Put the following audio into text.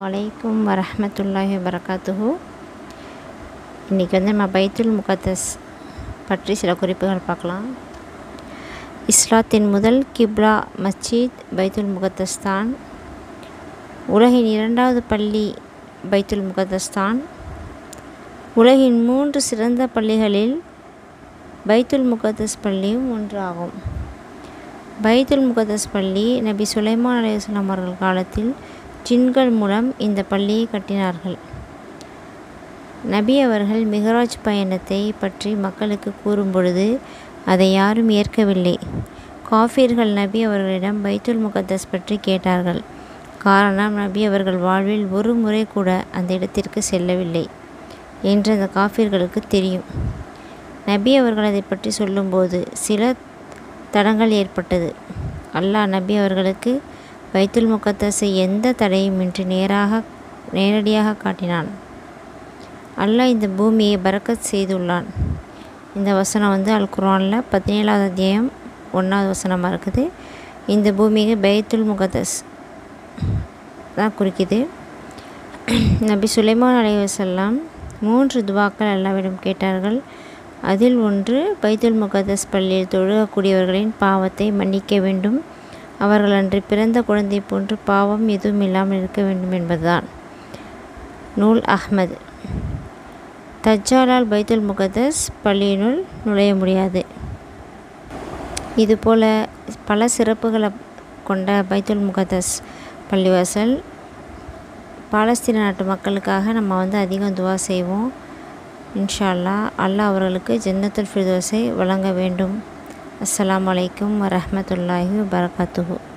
வலைக்கும் வரஹமத்துல்லாஹி வரகாத்துஹு இன்றைக்கி வந்து நம்ம பைத்துல் முகத்தஸ் பற்றி சில குறிப்புகள் பார்க்கலாம் இஸ்லாத்தின் முதல் கிப்லா மஸ்ஜித் பைத்துல் முகத்தஸ் தான் உலகின் இரண்டாவது பள்ளி பைத்துல் முகத்தஸ் தான் உலகின் மூன்று சிறந்த பள்ளிகளில் பைத்துல் முகத்தஸ் பள்ளியும் ஒன்றாகும் பைத்துல் முகத்தஸ் பள்ளி நபி சுலைமான் அலையுஸ்லாம் அவர்கள் காலத்தில் ஜின்கள் மூலம் இந்த பள்ளியை கட்டினார்கள் நபி அவர்கள் மிகராஜ் பயணத்தை பற்றி மக்களுக்கு கூறும் பொழுது அதை யாரும் ஏற்கவில்லை காஃபிர்கள் நபி அவர்களிடம் பைத்துல் முகத்தஸ் பற்றி கேட்டார்கள் காரணம் நபி அவர்கள் வாழ்வில் ஒரு முறை கூட அந்த இடத்திற்கு செல்லவில்லை என்று அந்த காஃபிர்களுக்கு தெரியும் நபி அவர்கள் அதை பற்றி சொல்லும்போது சில தடங்கள் ஏற்பட்டது அல்லாஹ் நபி அவர்களுக்கு பைத்துல் முகத்தஸை எந்த தடையுமின்றி நேராக நேரடியாக காட்டினான் அல்லாஹ் இந்த பூமியை பறக்கத் செய்துள்ளான் இந்த வசனம் வந்து அல் குரானில் பதினேழாவது அத்தியாயம் ஒன்றாவது வசனமாக இருக்குது இந்த பூமிக்கு பைத்துல் முகத்தஸ் தான் குறிக்குது நபி சுலைமான் அலைவசல்லாம் மூன்று துவாக்கள் அல்லாவிடம் கேட்டார்கள் அதில் ஒன்று பைத்துல் முகத்தஸ் பள்ளியில் தொழுகக்கூடியவர்களின் பாவத்தை மன்னிக்க வேண்டும் அவர்கள் அன்று பிறந்த குழந்தை போன்று பாவம் எதுவும் இல்லாமல் இருக்க வேண்டும் என்பதுதான் நூல் அஹ்மது தஜ்ஜாலால் பைத்துல் முகத்தஸ் பள்ளியினுள் நுழைய முடியாது இதுபோல் பல சிறப்புகளை கொண்ட பைத்துல் முகத்தஸ் பள்ளிவாசல் பாலஸ்தீன நாட்டு மக்களுக்காக நம்ம வந்து அதிகம் துவா செய்வோம் இன்ஷா அல்லா அல்லாஹ் அவர்களுக்கு ஜன்னத்துல் ஃபிர்தோஸை வழங்க வேண்டும் அஸ்ஸலாமு அலைக்கும் வரஹமத்துல்லாஹி வபரகாத்துஹு